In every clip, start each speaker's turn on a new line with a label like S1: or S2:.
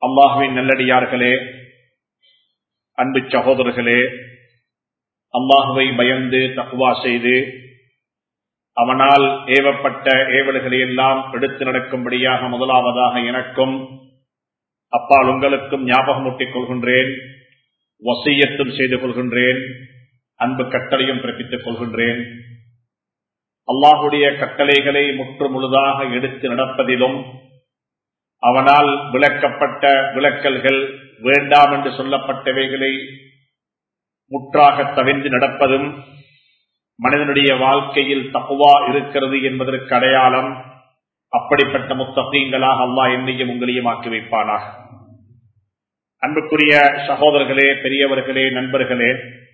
S1: அல்லாஹுவின் நல்லடியார்களே அன்பு சகோதரர்களே அல்லாஹுவை பயந்து தக்குவா செய்து அவனால் ஏவப்பட்ட ஏவல்களை எல்லாம் எடுத்து நடக்கும்படியாக முதலாவதாக எனக்கும் அப்பால் உங்களுக்கும் ஞாபகமூட்டிக் கொள்கின்றேன் வசையத்தும் செய்து கொள்கின்றேன் அன்பு கட்டளையும் பிறப்பித்துக் கொள்கின்றேன் அல்லாஹுடைய கட்டளைகளை முற்று முழுதாக எடுத்து நடப்பதிலும் அவனால் விளக்கப்பட்ட விளக்கல்கள் வேண்டாம் என்று சொல்லப்பட்டவைகளை முற்றாக தவிர்த்து நடப்பதும் மனிதனுடைய வாழ்க்கையில் தப்புவா இருக்கிறது என்பதற்கு அடையாளம் அப்படிப்பட்ட முத்தகங்களாக அல்லாஹ் என்னையும் உங்களையும் ஆக்கி வைப்பானாக அன்புக்குரிய சகோதரர்களே பெரியவர்களே நண்பர்களே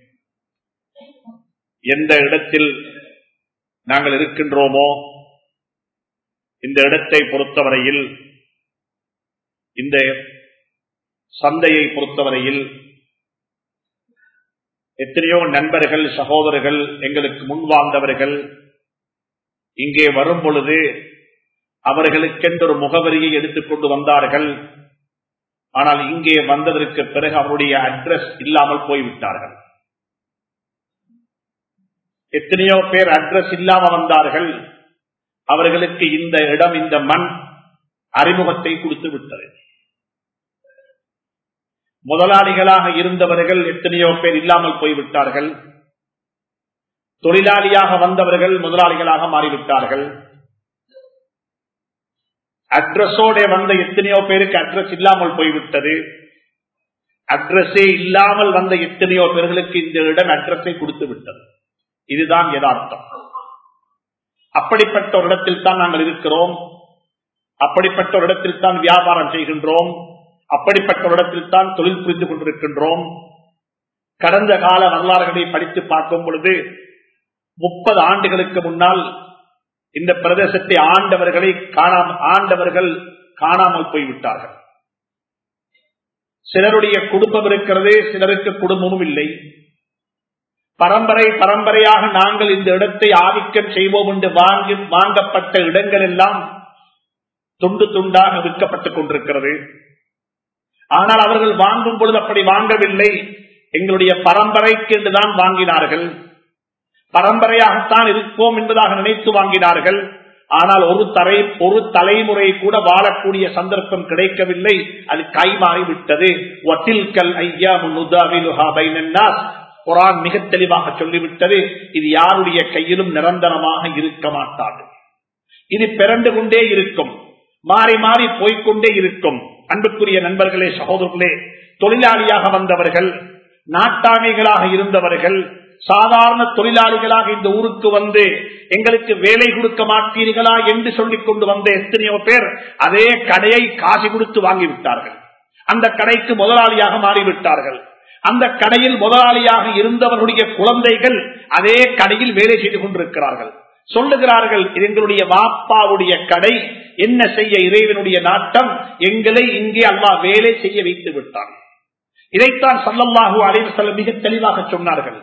S1: எந்த இடத்தில் நாங்கள் இருக்கின்றோமோ இந்த இடத்தை பொறுத்தவரையில் இந்த சந்தையை பொறுத்தவரையில் எத்தனையோ நண்பர்கள் சகோதரர்கள் எங்களுக்கு முன்வாழ்ந்தவர்கள் இங்கே வரும் பொழுது அவர்களுக்கென்று ஒரு முகவரியை எடுத்துக்கொண்டு வந்தார்கள் ஆனால் இங்கே வந்ததற்கு பிறகு அவருடைய அட்ரஸ் இல்லாமல் போய்விட்டார்கள் எத்தனையோ பேர் அட்ரஸ் இல்லாம வந்தார்கள் அவர்களுக்கு இந்த இடம் இந்த மண் அறிமுகத்தை கொடுத்து விட்டது முதலாளிகளாக இருந்தவர்கள் எத்தனையோ பேர் இல்லாமல் போய்விட்டார்கள் தொழிலாளியாக வந்தவர்கள் முதலாளிகளாக மாறிவிட்டார்கள் அட்ரஸோட வந்த எத்தனையோ பேருக்கு அட்ரஸ் இல்லாமல் போய்விட்டது அட்ரஸே இல்லாமல் வந்த எத்தனையோ பேர்களுக்கு இந்த இடம் அட்ரஸை கொடுத்து விட்டது இதுதான் யதார்த்தம் அப்படிப்பட்ட ஒரு இடத்தில் தான் நாங்கள் இருக்கிறோம் அப்படிப்பட்ட ஒரு இடத்தில் தான் வியாபாரம் செய்கின்றோம் அப்படிப்பட்ட ஒரு இடத்தில் தான் தொழில் புரிந்து கொண்டிருக்கின்றோம் கடந்த கால வரலாறுகளை படித்து பார்க்கும் பொழுது முப்பது ஆண்டுகளுக்கு முன்னால் இந்த பிரதேசத்தை ஆண்டவர்களை காணாம ஆண்டவர்கள் காணாமல் போய்விட்டார்கள் சிலருடைய குடும்பம் இருக்கிறது சிலருக்கு குடும்பமும் இல்லை பரம்பரை பரம்பரையாக நாங்கள் இந்த இடத்தை ஆதிக்கம் செய்வோம் என்று வாங்கி வாங்கப்பட்ட இடங்கள் எல்லாம் துண்டு துண்டாக விற்கப்பட்டுக் கொண்டிருக்கிறது ஆனால் அவர்கள் வாங்கும் பொழுது அப்படி வாங்கவில்லை எங்களுடைய பரம்பரைக்கு என்றுதான் வாங்கினார்கள் பரம்பரையாகத்தான் இருப்போம் என்பதாக நினைத்து வாங்கினார்கள் ஆனால் ஒரு தலை ஒரு தலைமுறை கூட வாழக்கூடிய சந்தர்ப்பம் கிடைக்கவில்லை அது கைமாறி விட்டது குரான் மிக தெளிவாக சொல்லிவிட்டது இது யாருடைய கையிலும் நிரந்தரமாக இருக்க மாட்டாது இது பிறண்டு கொண்டே இருக்கும் மாறி மாறி போய்கொண்டே இருக்கும் அன்புக்குரிய நண்பர்களே சகோதரர்களே தொழிலாளியாக வந்தவர்கள் நாட்டாமைகளாக இருந்தவர்கள் சாதாரண தொழிலாளிகளாக இந்த ஊருக்கு வந்து எங்களுக்கு வேலை கொடுக்க மாட்டீர்களா என்று சொல்லிக் கொண்டு வந்த எத்தனையோ பேர் அதே கடையை காசு கொடுத்து வாங்கிவிட்டார்கள் அந்த கடைக்கு முதலாளியாக மாறிவிட்டார்கள் அந்த கடையில் முதலாளியாக இருந்தவர்களுடைய குழந்தைகள் அதே கடையில் வேலை செய்து கொண்டிருக்கிறார்கள் சொல்லுகிறார்கள் எங்களுடைய வாப்பாவுடைய கடை என்ன செய்ய இறைவனுடைய நாட்டம் எங்களை இங்கே அல்லா வேலை செய்ய வைத்து விட்டான் இதைத்தான் சல்லல்லாஹு அலைவு செல்ல மிக தெளிவாக சொன்னார்கள்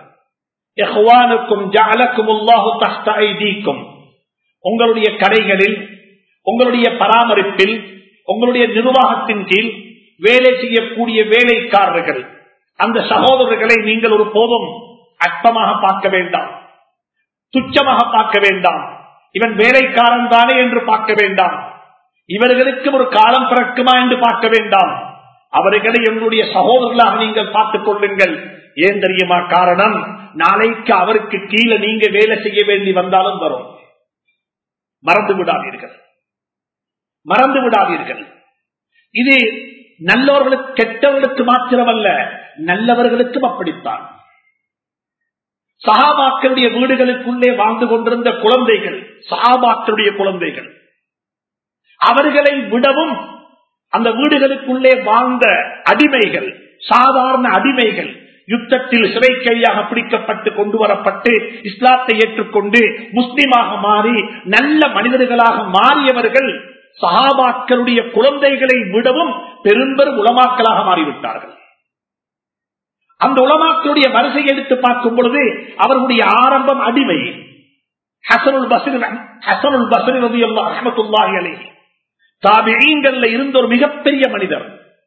S1: உங்களுடைய கடைகளில் உங்களுடைய பராமரிப்பில் உங்களுடைய நிர்வாகத்தின் கீழ் வேலை செய்யக்கூடிய வேலைக்காரர்கள் அந்த சகோதரர்களை நீங்கள் ஒரு போதும் அற்பமாக பார்க்க வேண்டாம் துச்சமாக பார்க்க வேண்டாம் இவன் வேலைக்காரன் தானே என்று பார்க்க வேண்டாம் இவர்களுக்கு ஒரு காலம் பிறக்குமா என்று பார்க்க வேண்டாம் அவர்களை எங்களுடைய சகோதரர்களாக நீங்கள் பார்த்துக் கொள்ளுங்கள் ஏன் தெரியுமா காரணம் நாளைக்கு அவருக்கு கீழே நீங்க வேலை செய்ய வேண்டி வந்தாலும் வரும் மறந்து விடாதீர்கள் மறந்து விடாதீர்கள் இது நல்லவர்களுக்கு கெட்டவர்களுக்கு மாத்திரமல்ல நல்லவர்களுக்கும் அப்படித்தான் சகாபாக்களுடைய வீடுகளுக்குள்ளே வாழ்ந்து கொண்டிருந்த குழந்தைகள் சகாபாக்களுடைய குழந்தைகள் அவர்களை விடவும் அந்த வீடுகளுக்குள்ளே வாழ்ந்த அடிமைகள் சாதாரண அடிமைகள் யுத்தத்தில் சிறை கையாக பிடிக்கப்பட்டு கொண்டு வரப்பட்டு இஸ்லாத்தை ஏற்றுக்கொண்டு முஸ்லிமாக மாறி நல்ல மனிதர்களாக மாறியவர்கள் சஹாபாக்களுடைய குழந்தைகளை விடவும் பெரும்பெரும் உலமாக்களாக மாறிவிட்டார்கள் அந்த உலமாக்களுடைய வரிசை எடுத்து பார்க்கும் பொழுது அவர்களுடைய ஆரம்பம் அடிமை ஹசனுல் பசரி ஹசனுல் பசரி ரவி அல்லா அஹமத்துல்லாஹி அலை தாபியங்கள்ல இருந்த ஒரு மிகப்பெரிய மனிதர்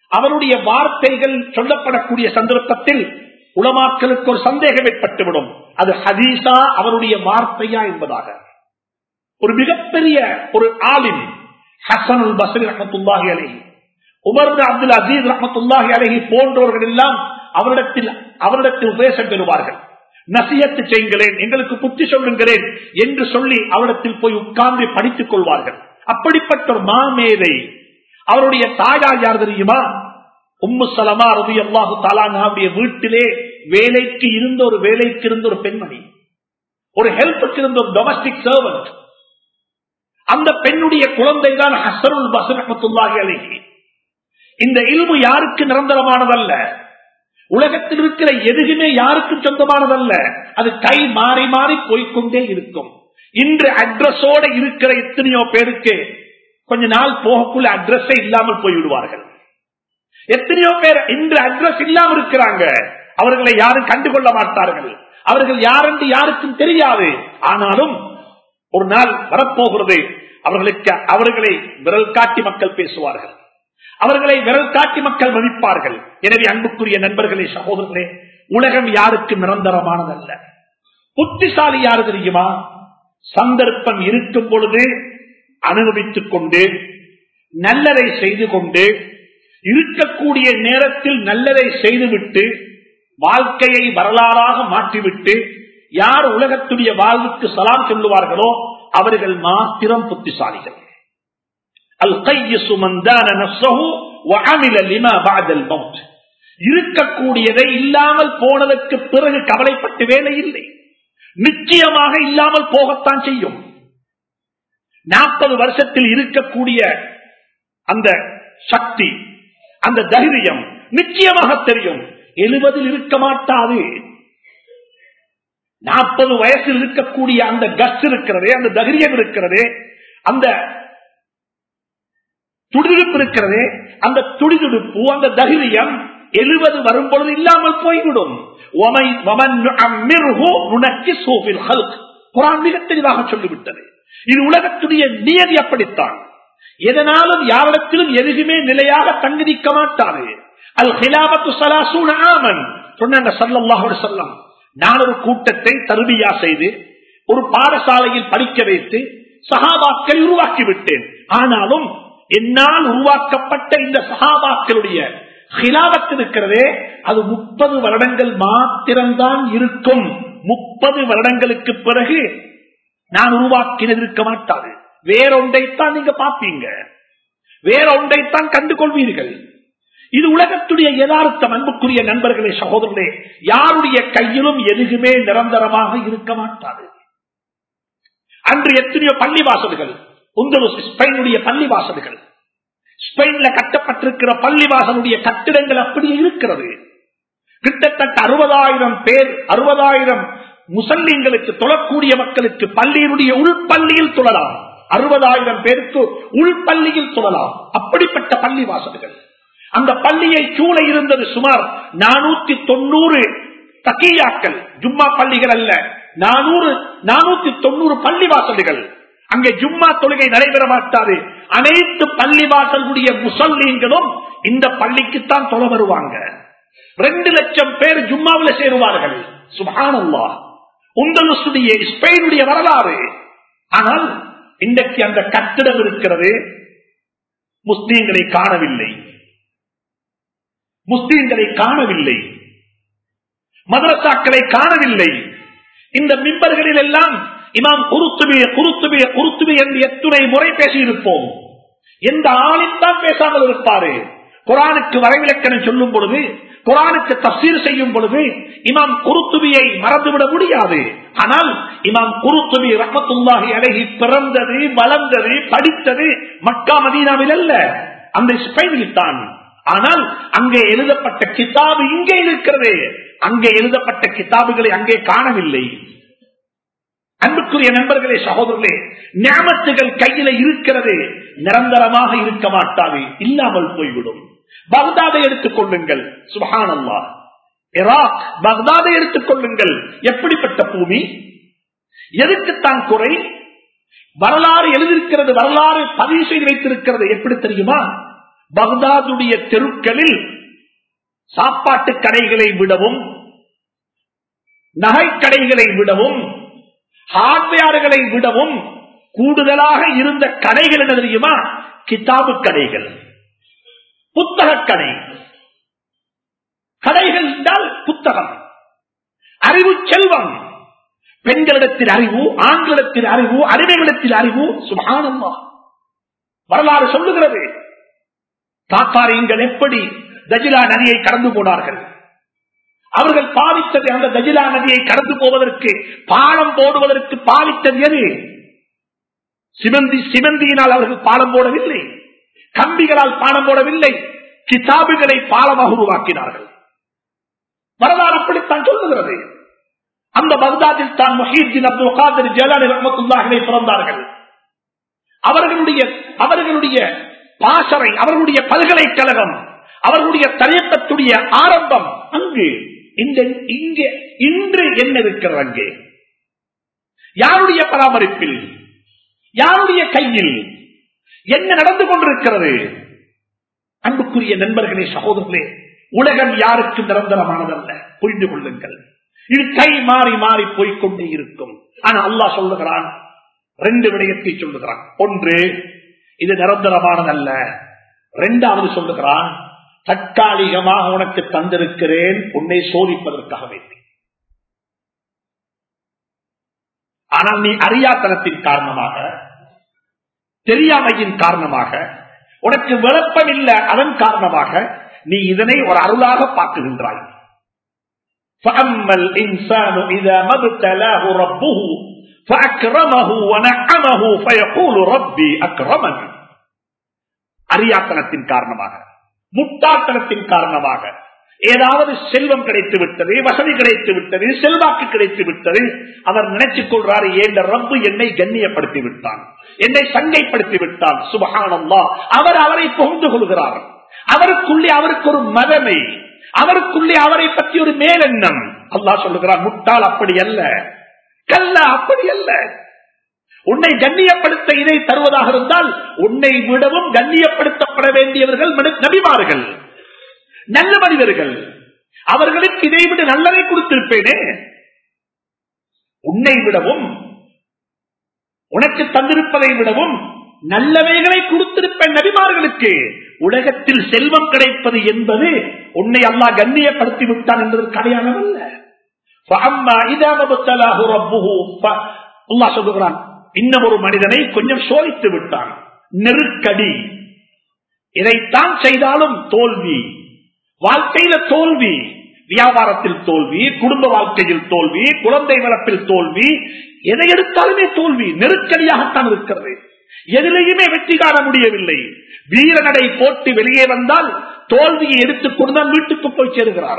S1: அவருடைய வார்த்தைகள் சொல்லப்படக்கூடிய சந்தர்ப்பத்தில் உலமாக்களுக்கு ஒரு சந்தேகம் ஏற்பட்டுவிடும் அது ஹதீஸா அவருடைய வார்த்தையா என்பதாக ஒரு மிகப்பெரிய ஒரு ஆலிம் ஹசனுல் பசரி ரஹமத்துல்லாஹி அலஹி உமர் அப்துல் அசீஸ் ரஹமத்துல்லாஹி அலஹி போன்றவர்கள் எல்லாம் அவரிடத்தில் அவரிடத்தில் உபதேசம் பெறுவார்கள் நசியத்து செய்யுங்களேன் எங்களுக்கு புத்தி சொல்லுங்களேன் என்று சொல்லி அவரிடத்தில் போய் உட்கார்ந்து படித்துக் கொள்வார்கள் அப்படிப்பட்ட ஒரு மாமேதை அவருடைய தாயார் யார் தெரியுமா உம்மு சலமா ரவி அல்லாஹு தாலானுடைய வீட்டிலே வேலைக்கு இருந்த ஒரு வேலைக்கு இருந்த ஒரு பெண்மணி ஒரு ஹெல்ப்புக்கு இருந்த ஒரு டொமஸ்டிக் சர்வன்ட் அந்த பெண்ணுடைய குழந்தை தான் ஹசருல் பசரத்துல்லாஹி அழகி இந்த இல்மு யாருக்கு நிரந்தரமானதல்ல உலகத்தில் இருக்கிற எதுவுமே யாருக்கும் சொந்தமானதல்ல அது கை மாறி மாறி போய்கொண்டே இருக்கும் இன்று அட்ரஸோட இருக்கிற எத்தனையோ பேருக்கு கொஞ்ச நாள் போகக்குள்ள அட்ரஸே இல்லாமல் போய்விடுவார்கள் எத்தனையோ பேர் இன்று அட்ரஸ் இல்லாமல் இருக்கிறாங்க அவர்களை யாரும் கண்டுகொள்ள மாட்டார்கள் அவர்கள் யாரென்று யாருக்கும் தெரியாது ஆனாலும் ஒரு நாள் வரப்போகிறது அவர்களுக்கு அவர்களை விரல் காட்டி மக்கள் பேசுவார்கள் அவர்களை விரல் காட்டி மக்கள் மதிப்பார்கள் எனவே அன்புக்குரிய நண்பர்களே சகோதரர்களே உலகம் யாருக்கு நிரந்தரமானதல்ல புத்திசாலி யாரு தெரியுமா சந்தர்ப்பம் இருக்கும் பொழுது அனுபவித்துக் கொண்டு நல்லதை செய்து கொண்டு இருக்கக்கூடிய நேரத்தில் நல்லதை செய்துவிட்டு வாழ்க்கையை வரலாறாக மாற்றிவிட்டு யார் உலகத்துடைய வாழ்வுக்கு சலாம் சொல்லுவார்களோ அவர்கள் மாத்திரம் புத்திசாலிகள் இருக்கக்கூடியதை இல்லாமல் போனதற்கு பிறகு கவலைப்பட்டு வேலை இல்லை நிச்சயமாக இல்லாமல் போகத்தான் செய்யும் நாற்பது வருஷத்தில் இருக்கக்கூடிய அந்த சக்தி அந்த தைரியம் நிச்சயமாக தெரியும் எழுபதில் இருக்க மாட்டாது நாற்பது வயசில் இருக்கக்கூடிய அந்த கஸ் இருக்கிறதே அந்த தைரியம் இருக்கிறதே அந்த துடிதுடுப்பு இருக்கிறதே அந்த துடிதுடுப்பு அந்த தைரியம் எழுபது வரும் பொழுது இல்லாமல் போய்விடும் குரான் மிக தெளிவாக சொல்லிவிட்டது இது உலகத்துடைய நியதி அப்படித்தான் எதனாலும் யாரிடத்திலும் எதுவுமே நிலையாக தங்கிருக்க மாட்டாது அல் ஹிலாபத்து சலாசூன் ஆமன் சொன்னாங்க சல்லாஹோட சொல்லம் நான் ஒரு கூட்டத்தை தருவியா செய்து ஒரு பாடசாலையில் படிக்க வைத்து சகாபாக்களை உருவாக்கி விட்டேன் ஆனாலும் என்னால் உருவாக்கப்பட்ட இந்த சகாபாக்களுடைய ஹிலாபத் இருக்கிறதே அது முப்பது வருடங்கள் மாத்திரம்தான் இருக்கும் முப்பது வருடங்களுக்கு பிறகு நான் உருவாக்கினது இருக்க மாட்டாது வேறொன்றைத்தான் நீங்க பார்ப்பீங்க வேறொன்றைத்தான் கண்டு கொள்வீர்கள் இது உலகத்துடைய யதார்த்தம் அன்புக்குரிய நண்பர்களே சகோதரர்களே யாருடைய கையிலும் எதுவுமே நிரந்தரமாக இருக்க மாட்டாது அன்று எத்தனையோ பள்ளிவாசல்கள் உங்களது ஸ்பெயினுடைய பள்ளிவாசல்கள் ஸ்பெயின்ல கட்டப்பட்டிருக்கிற பள்ளிவாசலுடைய கட்டிடங்கள் அப்படியே இருக்கிறது கிட்டத்தட்ட அறுபதாயிரம் பேர் அறுபதாயிரம் முசல்லிங்களுக்கு தொழக்கூடிய மக்களுக்கு பள்ளியினுடைய உள்பள்ளியில் தொழலாம் அறுபதாயிரம் பேருக்கு உள்பள்ளியில் தொழலாம் அப்படிப்பட்ட பள்ளி வாசல்கள் அந்த பள்ளியை சூழ இருந்தது சுமார் நானூத்தி தொண்ணூறு தக்கியாக்கள் ஜும்மா பள்ளிகள் அல்ல நானூறு நானூத்தி தொண்ணூறு பள்ளி வாசல்கள் அங்கே ஜும்மா தொழுகை நடைபெற மாட்டாது அனைத்து பள்ளி வாசலுடைய முசல்லீன்களும் இந்த பள்ளிக்குத்தான் தொலை வருவாங்க ரெண்டு லட்சம் பேர் ஜும்மாவில் சேருவார்கள் சுபானல்லா உங்களுடைய ஸ்பெயினுடைய வரலாறு ஆனால் இன்றைக்கு அந்த கட்டிடம் இருக்கிறது முஸ்லீம்களை காணவில்லை முஸ்லீம்களை காணவில்லை மதரசாக்களை காணவில்லை இந்த மிம்பர்களில் எல்லாம் இமாம் குருத்துபிய குருத்துபிய குருத்துபி என்று எத்துணை முறை பேசியிருப்போம் எந்த ஆளித்தான் பேசாமல் இருப்பாரு குரானுக்கு வரைவிலக்கணம் சொல்லும் பொழுது குரானுக்கு தப்சீர் செய்யும் பொழுது இமாம் குருத்துபியை மறந்துவிட முடியாது ஆனால் இமாம் குருத்துபி ரஹமத்துல்லாஹி அழகி பிறந்தது வளர்ந்தது படித்தது மக்கா மதீனாவில் அல்ல அந்த ஸ்பெயினில் தான் ஆனால் அங்கே எழுதப்பட்ட கிதாபு இங்கே இருக்கிறது அங்கே எழுதப்பட்ட கிதாபுகளை அங்கே காணவில்லை அன்புக்குரிய நண்பர்களே சகோதரர்களே ஞாபகத்துகள் கையில இருக்கிறது நிரந்தரமாக இருக்க மாட்டாது இல்லாமல் போய்விடும் பக்தாதை எடுத்துக் கொள்ளுங்கள் சுபஹானல்லா இராக் பக்தாதை எடுத்துக் கொள்ளுங்கள் எப்படிப்பட்ட பூமி எதுக்குத்தான் குறை வரலாறு எழுதியிருக்கிறது வரலாறு பதிவு செய்து வைத்திருக்கிறது எப்படி தெரியுமா பக்தாதுடைய தெருக்களில் சாப்பாட்டு கடைகளை விடவும் நகைக்கடைகளை விடவும் ஹார்ட்வேர்களை விடவும் கூடுதலாக இருந்த கடைகள் என்ன தெரியுமா கிதாபு கடைகள் புத்தக கடை கடைகள் என்றால் புத்தகம் அறிவு செல்வம் பெண்களிடத்தில் அறிவு ஆண்களிடத்தில் அறிவு அறிவைகளிடத்தில் அறிவு சுமானம்மா வரலாறு சொல்லுகிறது தாத்தாரியங்கள் எப்படி தஜிலா நதியை கடந்து போனார்கள் அவர்கள் பாவித்தது அந்த தஜிலா நதியை கடந்து போவதற்கு பாலம் போடுவதற்கு பாவித்தது எது சிவந்தி சிவந்தியினால் அவர்கள் பாலம் போடவில்லை கம்பிகளால் பாலம் போடவில்லை கிதாபுகளை பாலமாக உருவாக்கினார்கள் வரலாறு அப்படித்தான் சொல்லுகிறது அந்த பக்தாதில் தான் மஹீத்தின் அப்துல் காதர் ஜலாலி ரஹமத்துல்லாஹினை பிறந்தார்கள் அவர்களுடைய அவர்களுடைய பாசறை அவர்களுடைய பல்கலைக்கழகம் அவர்களுடைய தரியக்கத்துடைய ஆரம்பம் அங்கு இந்த இங்கே இன்று என்ன இருக்கிறது அங்கே யாருடைய பராமரிப்பில் யாருடைய கையில் என்ன நடந்து கொண்டிருக்கிறது அன்புக்குரிய நண்பர்களே சகோதரர்களே உலகம் யாருக்கு நிரந்தரமானதல்ல புரிந்து கொள்ளுங்கள் இது கை மாறி மாறி போய்கொண்டே இருக்கும் ஆனா அல்லாஹ் சொல்லுகிறான் ரெண்டு விடயத்தை சொல்லுகிறான் ஒன்று இது நிரந்தரமானதல்ல இரண்டாவது சொல்லுகிறான் தற்காலிகமாக உனக்கு தந்திருக்கிறேன் உன்னை சோதிப்பதற்காக வேண்டி ஆனால் நீ அறியாத்தனத்தின் காரணமாக தெரியாமையின் காரணமாக உனக்கு விளப்பம் இல்லை அதன் காரணமாக நீ இதனை ஒரு அருளாக பார்க்குகின்றாய் فأما الإنسان إذا ما ابتلاه ربه فأكرمه ونعمه فيقول ربي أكرمن அறியாத்தனத்தின் காரணமாக முட்டாத்தனத்தின் காரணமாக ஏதாவது செல்வம் கிடைத்து விட்டது வசதி கிடைத்து விட்டது செல்வாக்கு கிடைத்து விட்டது அவர் நினைச்சுக் கொள்றாரு ஏண்ட ரப்பு என்னை கண்ணியப்படுத்தி விட்டான் என்னை சங்கைப்படுத்தி விட்டான் சுபகானந்தா அவர் அவரை புகுந்து கொள்கிறார் அவருக்குள்ளே அவருக்கு ஒரு மதமை அவருக்குள்ளே அவரை பற்றி ஒரு மேலெண்ணம் அல்லாஹ் சொல்லுகிறார் முட்டாள் அப்படி அல்ல கல்ல அப்படி அல்ல உன்னை கண்ணியப்படுத்த இதை தருவதாக இருந்தால் உன்னை விடவும் கண்ணியப்படுத்தப்பட வேண்டியவர்கள் நபிமார்கள் நல்ல மனிதர்கள் அவர்களுக்கு இதை விட நல்லதை கொடுத்திருப்பேனே உன்னை விடவும் உனக்கு தந்திருப்பதை விடவும் நல்லவைகளை கொடுத்திருப்பேன் நபிமார்களுக்கு உலகத்தில் செல்வம் கிடைப்பது என்பது உன்னை அல்லா கண்ணியப்படுத்தி விட்டான் என்பதற்கு அடையாளம் அல்ல சொல்லுகிறான் இன்னும் ஒரு மனிதனை கொஞ்சம் சோதித்து விட்டான் நெருக்கடி இதைத்தான் செய்தாலும் தோல்வி வாழ்க்கையில தோல்வி வியாபாரத்தில் தோல்வி குடும்ப வாழ்க்கையில் தோல்வி குழந்தை வளர்ப்பில் தோல்வி எதை எடுத்தாலுமே தோல்வி நெருக்கடியாகத்தான் இருக்கிறது எதிலையுமே வெற்றி காண முடியவில்லை வீரநடை போட்டு வெளியே வந்தால் தோல்வியை எடுத்துக் கொண்டுதான் வீட்டுக்கு போய் சேருகிறார்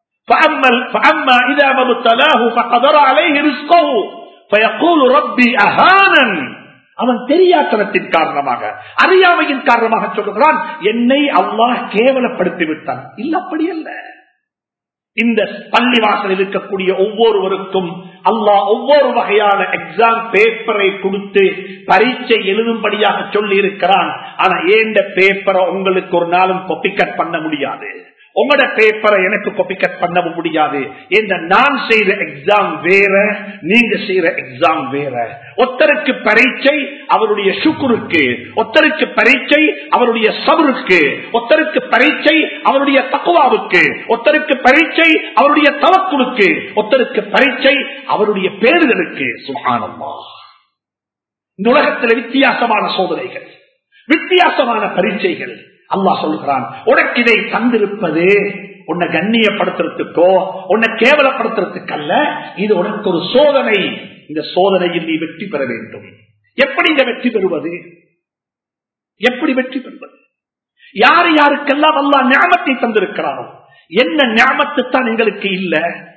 S1: அவன் தெரியாத்தனத்தின் காரணமாக அறியாமையின் காரணமாக சொல்லுகிறான் என்னை அல்லாஹ் கேவலப்படுத்தி விட்டான் இல்ல அப்படி அல்ல இந்த பள்ளிவாசல் இருக்கக்கூடிய ஒவ்வொருவருக்கும் அல்லாஹ் ஒவ்வொரு வகையான எக்ஸாம் பேப்பரை கொடுத்து பரீட்சை எழுதும்படியாக சொல்லி இருக்கிறான் ஆனா ஏண்ட பேப்பரை உங்களுக்கு ஒரு நாளும் கொப்பி கட் பண்ண முடியாது உங்களோட பேப்பரை எனக்கு கொப்பி கட் பண்ண முடியாது இந்த நான் செய்த எக்ஸாம் வேற நீங்க செய்யற எக்ஸாம் வேற ஒத்தருக்கு பரீட்சை அவருடைய சுக்குருக்கு ஒத்தருக்கு பரீட்சை அவருடைய சபருக்கு ஒத்தருக்கு பரீட்சை அவருடைய தக்குவாவுக்கு ஒத்தருக்கு பரீட்சை அவருடைய தவக்குழுக்கு ஒத்தருக்கு பரீட்சை அவருடைய பேறுகளுக்கு சுகானம்மா இந்த உலகத்தில் வித்தியாசமான சோதனைகள் வித்தியாசமான பரீட்சைகள் அல்லா சொல்லுகிறான் உனக்கு இதை தந்திருப்பது உன்னை கண்ணியப்படுத்துறதுக்கோ உன்னை கேவலப்படுத்துறதுக்கு அல்ல இது உனக்கு ஒரு சோதனை இந்த சோதனையில் நீ வெற்றி பெற வேண்டும் எப்படி இந்த வெற்றி பெறுவது எப்படி வெற்றி பெறுவது யார் யாருக்கெல்லாம் அல்லா ஞாபகத்தை தந்திருக்கிறாரோ என்ன ஞாபகத்து தான் எங்களுக்கு இல்ல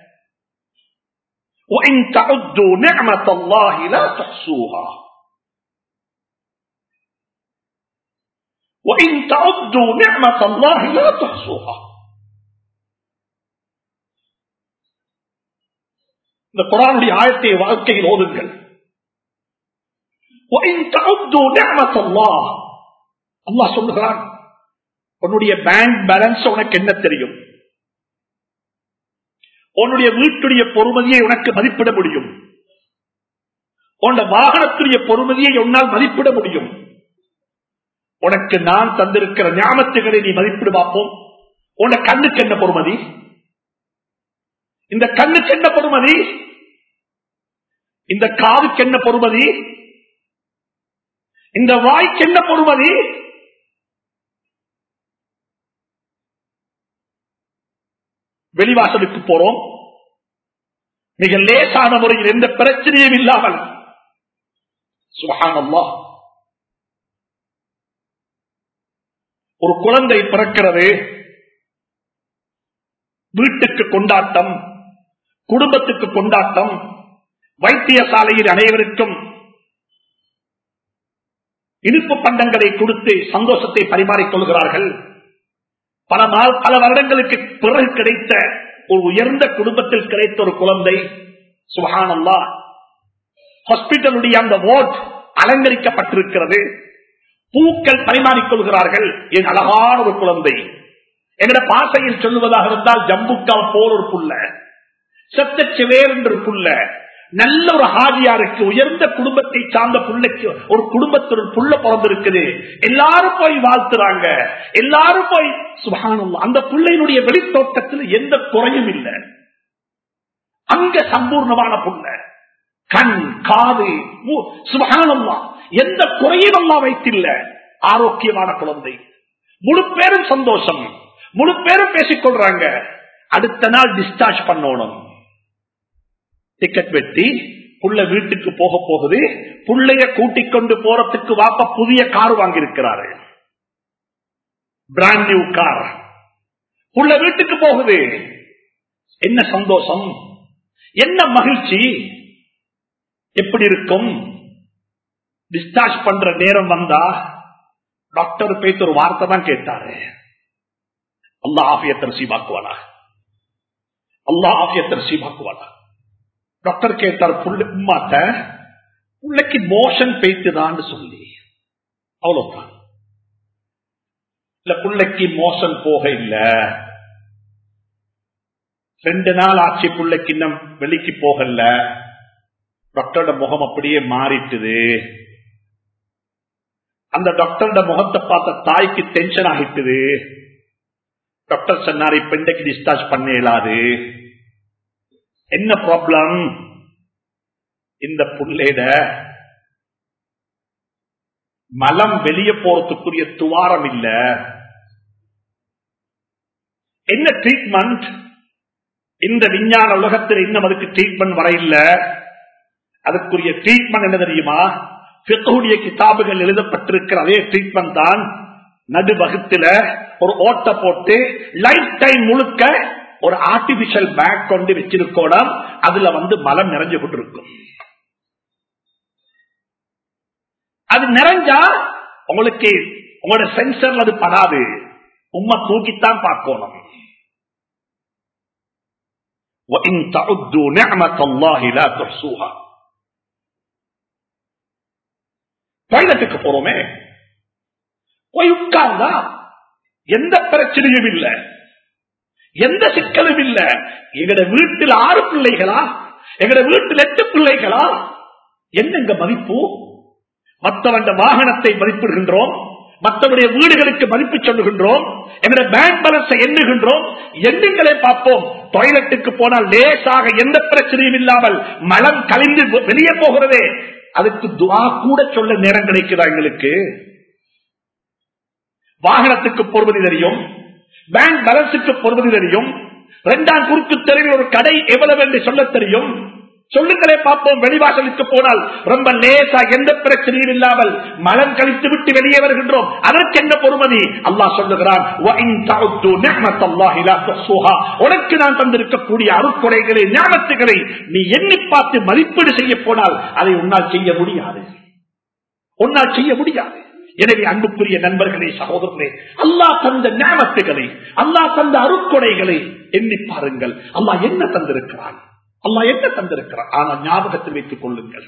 S1: وإن تعدوا نعمة الله لا تحصوها இந்த குரானுடைய ஆயத்தை வாழ்க்கையில் ஓதுங்கள் وإن تعدوا نعمة الله அல்லாஹ் சொல்லுகிறான் உன்னுடைய பேங்க் பேலன்ஸ் உனக்கு என்ன தெரியும் உன்னுடைய வீட்டுடைய பொறுமதியை உனக்கு மதிப்பிட முடியும் உன் வாகனத்துடைய பொறுமதியை உன்னால் மதிப்பிட முடியும் உனக்கு நான் தந்திருக்கிற ஞாபகத்துகளை நீ மதிப்பிடு பார்ப்போம் உன்னை கண்ணுக்கு என்ன பொறுமதி இந்த கண்ணுக்கு என்ன பொறுமதி இந்த காதுக்கு என்ன பொறுமதி இந்த வாய்க்கு என்ன பொறுமதி வெளிவாசலுக்கு போறோம் மிக லேசான முறையில் எந்த பிரச்சனையும் இல்லாமல் சுபஹானல்லாஹ் ஒரு குழந்தை பிறக்கிறது வீட்டுக்கு கொண்டாட்டம் குடும்பத்துக்கு கொண்டாட்டம் வைத்தியசாலையில் அனைவருக்கும் இனிப்பு பண்டங்களை கொடுத்து சந்தோஷத்தை பரிமாறிக் கொள்கிறார்கள் பல நாள் பல வருடங்களுக்கு பிறகு கிடைத்த ஒரு உயர்ந்த குடும்பத்தில் கிடைத்த ஒரு குழந்தை சுகானல்லா ஹாஸ்பிட்டலுடைய அந்த வார்ட் அலங்கரிக்கப்பட்டிருக்கிறது பூக்கள் பரிமாறிக்கொள்கிறார்கள் என் அழகான ஒரு குழந்தை எங்கட பாசையில் சொல்லுவதாக இருந்தால் ஜம்புக்கால் போல் ஒரு புள்ள செத்த செவேர் என்று புள்ள நல்ல ஒரு ஹாஜியாருக்கு உயர்ந்த குடும்பத்தை சார்ந்த புள்ளைக்கு ஒரு குடும்பத்தில் ஒரு புள்ள பிறந்திருக்குது எல்லாரும் போய் வாழ்த்துறாங்க எல்லாரும் போய் சுபானம் அந்த பிள்ளையினுடைய வெளித்தோட்டத்தில் எந்த குறையும் இல்லை அங்க சம்பூர்ணமான புள்ள கண் காது சுபகானம்மா எந்த குறையும் அல்லா வைத்தில்ல ஆரோக்கியமான குழந்தை முழு பேரும் சந்தோஷம் முழு பேரும் பேசிக் கொள்றாங்க அடுத்த நாள் டிஸ்சார்ஜ் பண்ணணும் டிக்கெட் வெட்டி புள்ள வீட்டுக்கு போக போகுது புள்ளைய கூட்டிக் கொண்டு போறதுக்கு வாப்ப புதிய கார் வாங்கியிருக்கிறாரு பிராண்ட் நியூ கார் புள்ள வீட்டுக்கு போகுது என்ன சந்தோஷம் என்ன மகிழ்ச்சி எப்படி இருக்கும் டிஸ்சார்ஜ் பண்ற நேரம் வந்தா டாக்டர் பேத்து ஒரு வார்த்தை தான் கேட்டாரு அல்லா ஆபியத்தை ரசீபாக்குவானா அல்லா ஆபியத்தை ரசீபாக்குவானா டாக்டர் கேட்டார் புள்ள உமாட்ட பிள்ளைக்கு மோஷன் பேய்த்துதான்னு சொல்லி அவ்வளவுதான் இல்ல பிள்ளைக்கு மோஷன் போக இல்ல ரெண்டு நாள் ஆட்சி பிள்ளைக்கு இன்னும் வெளிக்கு போகல டாக்டரோட முகம் அப்படியே மாறிட்டுது அந்த டாக்டரோட முகத்தை பார்த்த தாய்க்கு டென்ஷன் ஆகிட்டுது டாக்டர் சொன்னார் இப்ப இன்றைக்கு டிஸ்சார்ஜ் பண்ண இயலாது என்ன ப்ராப்ளம் இந்த புள்ளைட மலம் வெளியே போறதுக்குரிய துவாரம் இல்ல என்ன ட்ரீட்மெண்ட் இந்த விஞ்ஞான உலகத்தில் இன்னும் அதுக்கு ட்ரீட்மெண்ட் வர இல்ல அதுக்குரிய ட்ரீட்மெண்ட் என்ன தெரியுமா பிற்குடைய கிதாபுகள் எழுதப்பட்டிருக்கிற அதே ட்ரீட்மெண்ட் தான் நடுவகுத்துல ஒரு ஓட்ட போட்டு லைஃப் டைம் முழுக்க ஒரு ஆர்டிபிஷியல் பேக் கொண்டு வச்சிருக்கோம் அதுல வந்து மலம் நிறைஞ்சு கொண்டிருக்கும் அது நிறைஞ்சா உங்களுக்கு உங்களோட சென்சர்ல அது படாது உண்மை தூக்கித்தான் பார்க்கணும் وَإِن تَعُدُّوا نِعْمَةَ اللَّهِ لَا تُحْصُوهَا டாய்லெட்டுக்கு போறோமே போய் உட்கார்ந்தா எந்த பிரச்சனையும் இல்ல எந்த சிக்கலும் இல்ல எங்கட வீட்டில் ஆறு பிள்ளைகளா எங்கட வீட்டில் எட்டு பிள்ளைகளா என்னங்க மதிப்பு மற்றவண்ட வாகனத்தை மதிப்பிடுகின்றோம் மற்றவருடைய வீடுகளுக்கு மதிப்பு சொல்லுகின்றோம் எங்களுடைய பேங்க் பேலன்ஸை எண்ணுகின்றோம் எண்ணுங்களை பார்ப்போம் டாய்லெட்டுக்கு போனால் லேசாக எந்த பிரச்சனையும் இல்லாமல் மலம் கழிந்து வெளியே போகிறதே அதுக்கு துவா கூட சொல்ல நேரம் கிடைக்குதா எங்களுக்கு வாகனத்துக்கு பொறுமதி தெரியும் பேங்க் பேலன்ஸுக்கு பொறுமதி தெரியும் இரண்டாம் குறுக்கு தெருவில் ஒரு கடை எவ்வளவு என்று சொல்ல தெரியும் சொல்லுங்களே பார்ப்போம் வெளிவாசலுக்கு போனால் ரொம்ப லேசா எந்த பிரச்சனையும் இல்லாமல் மலம் கழித்து விட்டு வெளியே வருகின்றோம் அதற்கு என்ன பொறுமதி அல்லாஹ் சொல்லுகிறான் உனக்கு நான் தந்திருக்கக்கூடிய அருக்குறைகளை ஞாபகத்துகளை நீ எண்ணி பார்த்து மதிப்பீடு செய்ய போனால் அதை உன்னால் செய்ய முடியாது உன்னால் செய்ய முடியாது எனவே அன்புக்குரிய நண்பர்களே சகோதரர்களே அல்லாஹ் தந்த ஞாபகத்துகளை அல்லாஹ் தந்த அருக்கொடைகளை எண்ணி பாருங்கள் அல்லாஹ் என்ன தந்திருக்கிறான் அல்லாஹ் என்ன தந்திருக்கிறான் ஆனா ஞாபகத்தில் வைத்துக் கொள்ளுங்கள்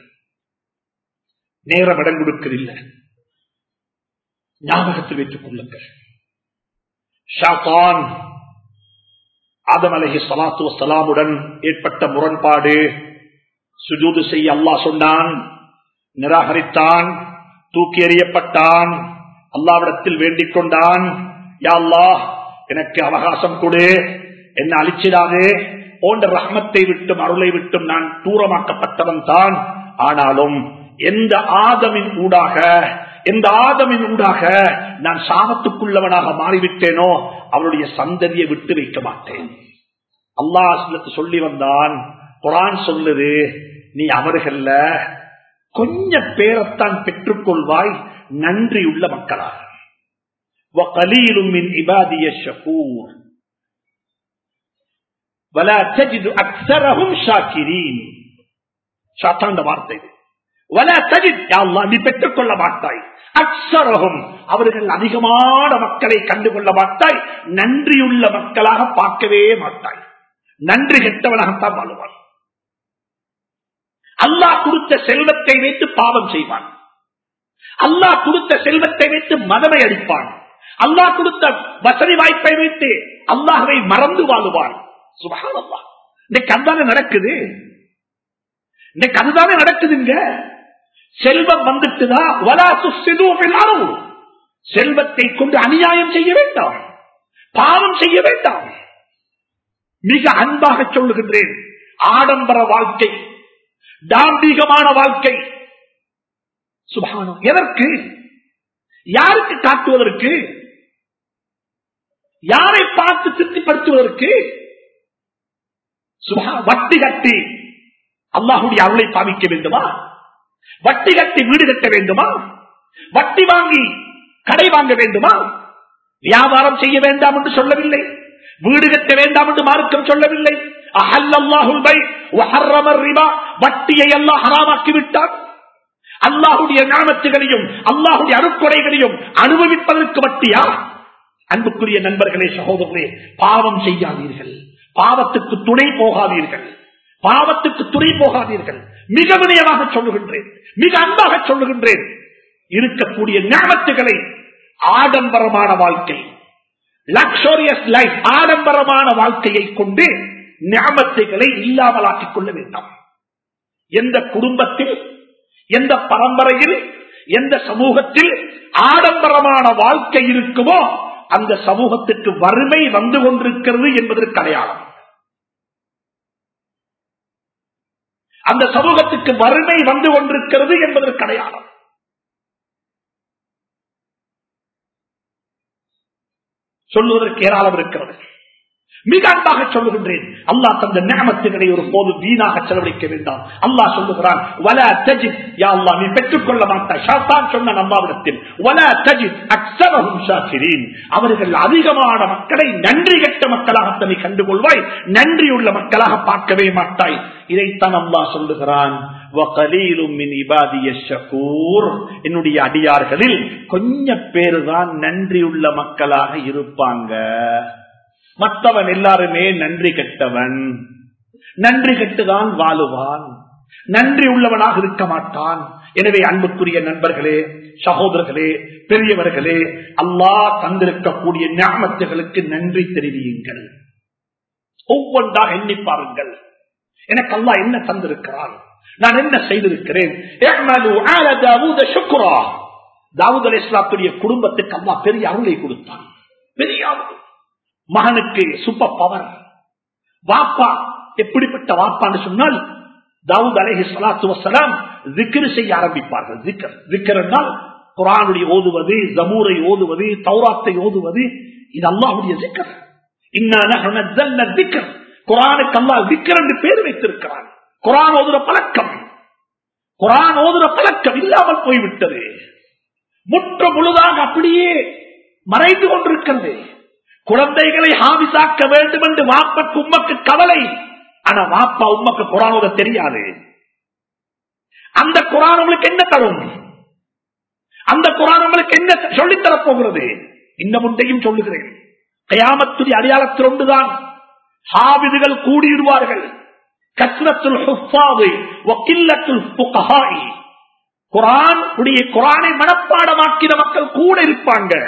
S1: நேரம் இடம் கொடுக்கவில்லை ஞாபகத்தில் வைத்துக் கொள்ளுங்கள் ஷாத்தான் ஆதம் அலஹி சலாத்து வசலாமுடன் ஏற்பட்ட முரண்பாடு சுஜூது செய்ய அல்லாஹ் சொன்னான் நிராகரித்தான் தூக்கி எறியப்பட்டான் அல்லாவிடத்தில் வேண்டிக் கொண்டான் யா அல்லாஹ் எனக்கு அவகாசம் கொடு என்ன அழிச்சிடாதே போன்ற ரஹ்மத்தை விட்டும் அருளை விட்டும் நான் தூரமாக்கப்பட்டவன் தான் ஆனாலும் எந்த ஆதமின் ஊடாக எந்த ஆதமின் ஊடாக நான் சாபத்துக்குள்ளவனாக மாறிவிட்டேனோ அவருடைய சந்ததியை விட்டு வைக்க மாட்டேன் அல்லாஹ் சொல்லி வந்தான் குரான் சொல்லுது நீ அவர்கள கொஞ்ச பேரத்தான் பெற்றுக்கொள்வாய் நன்றியுள்ள மக்களாக வார்த்தை நீ பெற்றுக் கொள்ள மாட்டாய் அக்ஷரகம் அவர்கள் அதிகமான மக்களை கண்டுகொள்ள மாட்டாய் நன்றியுள்ள மக்களாக பார்க்கவே மாட்டாய் நன்றி கெட்டவனாகத்தான் வாழுவான் அல்லாஹ் கொடுத்த செல்வத்தை வைத்து பாவம் செய்வான் அல்லாஹ் கொடுத்த செல்வத்தை வைத்து மதமை அடிப்பான் அல்லாஹ் கொடுத்த வசதி வாய்ப்பை வைத்து அல்லாஹவை மறந்து வாழுவான் சுபகானல்லா இன்னைக்கு அதுதானே நடக்குது இன்னைக்கு அதுதானே நடக்குதுங்க செல்வம் வந்துட்டுதா வலா சுசிதூபினாலும் செல்வத்தை கொண்டு அநியாயம் செய்ய வேண்டாம் பாவம் செய்ய வேண்டாம் மிக அன்பாக சொல்லுகின்றேன் ஆடம்பர வாழ்க்கை தாம்பீகமான வாழ்க்கை சுபானம் எதற்கு யாருக்கு காட்டுவதற்கு யாரை பார்த்து திருப்திப்படுத்துவதற்கு வட்டி கட்டி அல்லாஹுடைய அருளை பாவிக்க வேண்டுமா வட்டி கட்டி வீடு கட்ட வேண்டுமா வட்டி வாங்கி கடை வாங்க வேண்டுமா வியாபாரம் செய்ய வேண்டாம் என்று சொல்லவில்லை வீடு கட்ட வேண்டாம் என்று மார்க்கம் சொல்லவில்லை வட்டியை எல்லாம் ஹராமாக்கி விட்டார் அல்லாஹுடைய ஞானத்துகளையும் அல்லாஹுடைய அருக்குறைகளையும் அனுபவிப்பதற்கு வட்டியா அன்புக்குரிய நண்பர்களே சகோதரர்களே பாவம் செய்யாதீர்கள் பாவத்துக்கு துணை போகாதீர்கள் பாவத்துக்கு துணை போகாதீர்கள் மிக வினயமாக சொல்லுகின்றேன் மிக அன்பாக சொல்லுகின்றேன் இருக்கக்கூடிய ஞாபகத்துகளை ஆடம்பரமான வாழ்க்கை லக்ஸோரியஸ் லைஃப் ஆடம்பரமான வாழ்க்கையை கொண்டு ஞாபகத்தைகளை இல்லாமலாக்கிக் கொள்ள வேண்டாம் எந்த குடும்பத்தில் எந்த பரம்பரையில் எந்த சமூகத்தில் ஆடம்பரமான வாழ்க்கை இருக்குமோ அந்த சமூகத்துக்கு வறுமை வந்து கொண்டிருக்கிறது என்பதற்கு அடையாளம் அந்த சமூகத்துக்கு வறுமை வந்து கொண்டிருக்கிறது என்பதற்கு அடையாளம் சொல்லுவதற்கு ஏராளம் இருக்கிறது மிக அன்பாக சொல்லுகின்றேன் அல்லாஹ் தந்த நியமத்துகளை ஒரு போது வீணாக செலவழிக்க வேண்டாம் அல்லாஹ் சொல்லுகிறான் வல தஜித் யா அல்லாஹ் நீ பெற்றுக்கொள்ள மாட்டாய் ஷாத்தான் சொன்ன அம்மாவிடத்தில் வல தஜித் அக்ஸரஹும் ஷாக்கிரீன் அவர்கள் அதிகமான மக்களை நன்றி கெட்ட மக்களாக நீ கண்டுகொள்வாய் நன்றியுள்ள மக்களாக பார்க்கவே மாட்டாய் இதைத்தான் அல்லாஹ் சொல்லுகிறான் என்னுடைய அடியார்களில் கொஞ்ச பேரு தான் நன்றியுள்ள மக்களாக இருப்பாங்க மற்றவன் எல்லாருமே நன்றி கெட்டவன் நன்றி கெட்டுதான் வாழுவான் நன்றி உள்ளவனாக இருக்க மாட்டான் எனவே அன்புக்குரிய நண்பர்களே சகோதரர்களே பெரியவர்களே அல்லாஹ் தந்திருக்கக்கூடிய ஞாபகத்துகளுக்கு நன்றி தெரிவியுங்கள் ஒவ்வொன்றாக எண்ணி பாருங்கள் எனக்கு அல்லாஹ் என்ன தந்திருக்கிறான் நான் என்ன செய்திருக்கிறேன் தாவூத் அலி இஸ்லாத்துடைய குடும்பத்துக்கு அல்லாஹ் பெரிய அருளை கொடுத்தான் பெரிய அருள் மகனுக்கு சூப்பர் பவர் வாப்பா எப்படிப்பட்ட வாப்பான்னு சொன்னால் தாவூத் அலஹி சலாத்து வசலாம் திக்ரு செய்ய ஆரம்பிப்பார்கள் திக்கர் திக்கர் என்றால் குரானுடைய ஓதுவது ஜமூரை ஓதுவது தௌராத்தை ஓதுவது இது அல்லாஹுடைய திக்கர் திக்கர் குரானுக்கு அல்லா திக்கர் என்று பேர் வைத்திருக்கிறான் குரான் ஓதுற பழக்கம் குரான் ஓதுற பழக்கம் இல்லாமல் போய்விட்டது முற்ற முழுதாக அப்படியே மறைந்து கொண்டிருக்கிறது குழந்தைகளை ஹாவிசாக்க வேண்டும் என்று வாப்பக்கு உம்மக்கு கவலை ஆனா வாப்பா உம்மக்கு குரான் ஓத தெரியாது அந்த குரான் உங்களுக்கு என்ன தரும் அந்த குரான் உங்களுக்கு என்ன சொல்லித்தரப் போகிறது இந்த முந்தையும் சொல்லுகிறேன் கயாமத்துடைய அடையாளத்தில் ஒன்றுதான் ஹாவிதுகள் கூடியிருவார்கள் கஸ்ரத்துல் ஹுஃபாது வக்கில்லத்துல் புகஹாய் குரான் உடைய குரானை மனப்பாடமாக்கின மக்கள் கூட இருப்பாங்க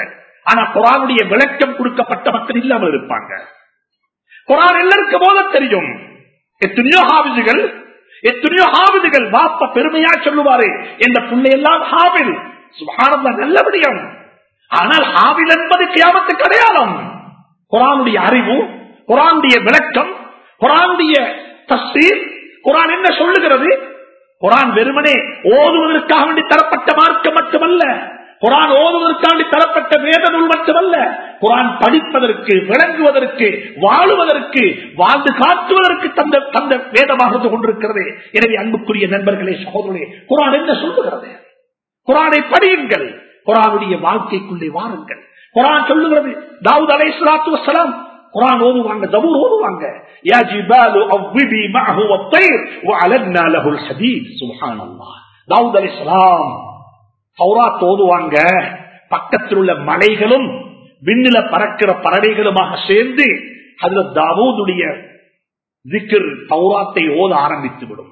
S1: ஆனா குரானுடைய விளக்கம் கொடுக்கப்பட்ட மக்கள் இல்லாமல் இருப்பாங்க குரான் எல்லாருக்கும் போத தெரியும் எத்தனையோ ஹாவிதுகள் எத்தனையோ ஹாவிதுகள் வாப்ப பெருமையா சொல்லுவாரு என்ற பிள்ளையெல்லாம் ஹாவில் சுபானந்த நல்ல விடயம் ஆனால் ஹாவில் என்பது கியாமத்துக்கு அடையாளம் குரானுடைய அறிவு குரானுடைய விளக்கம் குரானுடைய தஸ்தீர் குரான் என்ன சொல்லுகிறது குரான் வெறுமனே ஓதுவதற்காக வேண்டி தரப்பட்ட மார்க்கம் மட்டுமல்ல குரான் ஓதுவதற்காண்டி தரப்பட்ட வேத நூல் மட்டுமல்ல குரான் படிப்பதற்கு விளங்குவதற்கு வாழுவதற்கு வாழ்ந்து காட்டுவதற்கு தந்த தந்த வேதமாக இருந்து கொண்டிருக்கிறது எனவே அன்புக்குரிய நண்பர்களே சகோதரே குரான் என்ன சொல்லுகிறது குரானை படியுங்கள் குரானுடைய வாழ்க்கைக்குள்ளே வாருங்கள் குரான் சொல்லுகிறது தாவூத் அலை சலாத்து வசலாம் குரான் ஓதுவாங்க ஜபூர் ஓதுவாங்க யா ஜிபாலு அவ்விபி மஅஹு வத்தைர் வஅலன்னா லஹுல் ஹதீத் சுப்ஹானல்லாஹ் தாவூத் அலைஹிஸ்ஸலாம் தௌராத் ஓதுவாங்க பக்கத்தில் உள்ள மலைகளும் விண்ணில பறக்கிற பறவைகளுமாக சேர்ந்து அதுல தாவூதுடைய திக்ர் தௌராத்தை ஓத ஆரம்பித்து விடும்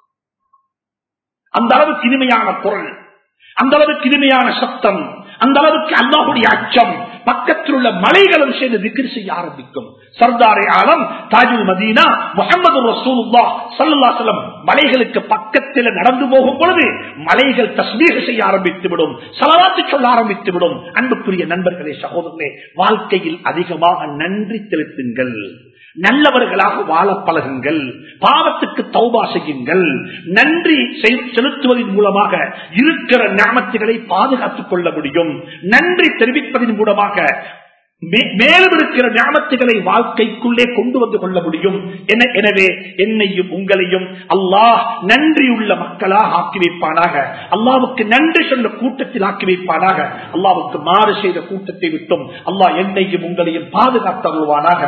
S1: அந்த அளவுக்கு இனிமையான குரல் அந்த அளவுக்கு இனிமையான சத்தம் அந்த அளவுக்கு அல்லாஹுடைய அச்சம் பக்கத்தில் உள்ள மலைகளும் சேர்ந்து திக்ர் செய்ய ஆரம்பிக்கும் சர்தாரே ஆலம் தாஜுல் மதீனா முகமது ரசூலுல்லா சல்லா செல்லம் மலைகளுக்கு பக்கத்தில் நடந்து போகும் பொழுது மலைகள் தஸ்மீக செய்ய ஆரம்பித்து விடும் சலவாத்து சொல்ல ஆரம்பித்து விடும் அன்புக்குரிய நண்பர்களே சகோதரர்களே வாழ்க்கையில் அதிகமாக நன்றி செலுத்துங்கள் நல்லவர்களாக வாழ பழகுங்கள் பாவத்துக்கு தௌபா செய்யுங்கள் நன்றி செலுத்துவதன் மூலமாக இருக்கிற ஞாபகத்துகளை பாதுகாத்துக் கொள்ள முடியும் நன்றி தெரிவிப்பதன் மூலமாக மேலும் இருக்கிற ஞாபகத்துகளை வாழ்க்கைக்குள்ளே கொண்டு வந்து கொள்ள முடியும் எனவே என்னையும் உங்களையும் அல்லாஹ் நன்றியுள்ள மக்களாக ஆக்கி வைப்பானாக அல்லாவுக்கு நன்றி சொல்ல கூட்டத்தில் ஆக்கி வைப்பானாக அல்லாவுக்கு மாறு செய்த கூட்டத்தை விட்டும் அல்லாஹ் என்னையும் உங்களையும் பாதுகாத்தருள்வானாக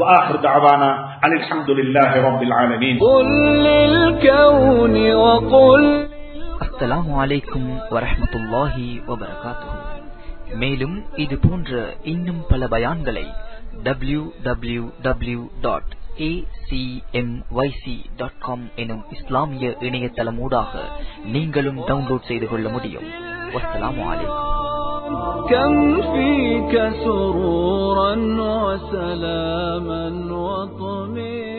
S2: அஸ்ஸலாமு அலைக்கும் வரஹமத்துல்லாஹி வபரகாத்துஹு மேலும் இது போன்ற இன்னும் பல பயான்களை W W W dot acmyc.com எனும் இஸ்லாமிய இணையதளமூடாக நீங்களும் டவுன்லோட் செய்து கொள்ள முடியும் வஸ்ஸலாமு அலைக்கும்
S3: كم فيك سرورا وسلاما وطمئنا